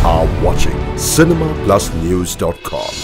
are watching cinemaplusnews.com.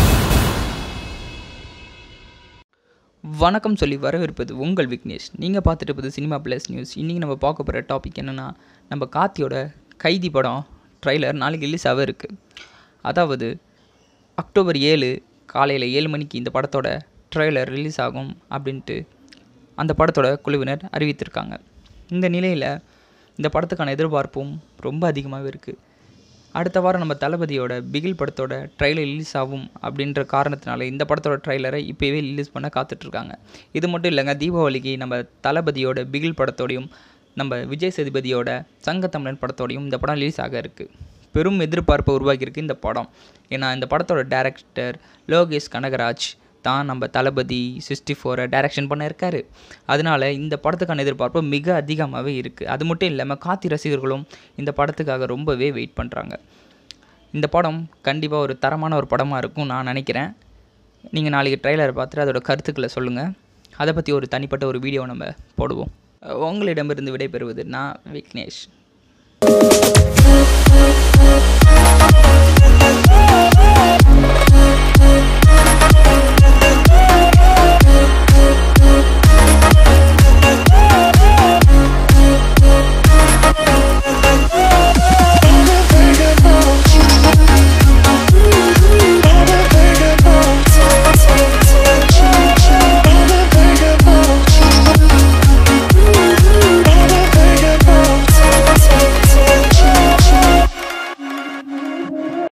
வணக்கம் சொல்லி வரவேற்பது உங்கள் விக்னேஷ் நீங்கள் பார்த்துட்டு இருப்பது சினிமா ப்ளஸ் நியூஸ் இன்றைக்கி நம்ம பார்க்க போகிற டாபிக் என்னென்னா நம்ம கார்த்தியோட கைதி படம் ட்ரைலர் நாளைக்கு ரிலீஸ் ஆக இருக்குது அதாவது அக்டோபர் ஏழு காலையில் ஏழு மணிக்கு இந்த படத்தோட ட்ரைலர் ரிலீஸ் ஆகும் அப்படின்ட்டு அந்த படத்தோட குழுவினர் அறிவித்திருக்காங்க இந்த நிலையில் இந்த படத்துக்கான எதிர்பார்ப்பும் ரொம்ப அதிகமாகவே இருக்குது அடுத்த வாரம் நம்ம தளபதியோட பிகில் படத்தோட ட்ரைலர் ரிலீஸ் ஆகும் அப்படின்ற காரணத்தினால இந்த படத்தோட ட்ரைலரை இப்போவே ரிலீஸ் பண்ண காத்துட்ருக்காங்க இது மட்டும் இல்லைங்க தீபாவளிக்கு நம்ம தளபதியோட பிகில் படத்தோடையும் நம்ம விஜய் சேதுபதியோட சங்கத்தமிழன் படத்தோடையும் இந்த படம் ரிலீஸ் ஆக இருக்குது பெரும் எதிர்பார்ப்பை உருவாக்கியிருக்கு இந்த படம் ஏன்னா இந்த படத்தோட டேரக்டர் லோகேஷ் கனகராஜ் தான் நம்ம தளபதி சிக்ஸ்டி ஃபோரை டைரக்ஷன் பண்ண இருக்காரு அதனால இந்த படத்துக்கான எதிர்பார்ப்பு மிக அதிகமாகவே இருக்குது அது மட்டும் இல்லாமல் காத்தி ரசிகர்களும் இந்த படத்துக்காக ரொம்பவே வெயிட் பண்ணுறாங்க இந்த படம் கண்டிப்பாக ஒரு தரமான ஒரு படமாக இருக்கும் நான் நினைக்கிறேன் நீங்கள் நாளைக்கு ட்ரைலரை பார்த்துட்டு அதோட கருத்துக்களை சொல்லுங்கள் அதை பற்றி ஒரு தனிப்பட்ட ஒரு வீடியோ நம்ம போடுவோம் உங்களிடமிருந்து விடைபெறுவது நான் விக்னேஷ்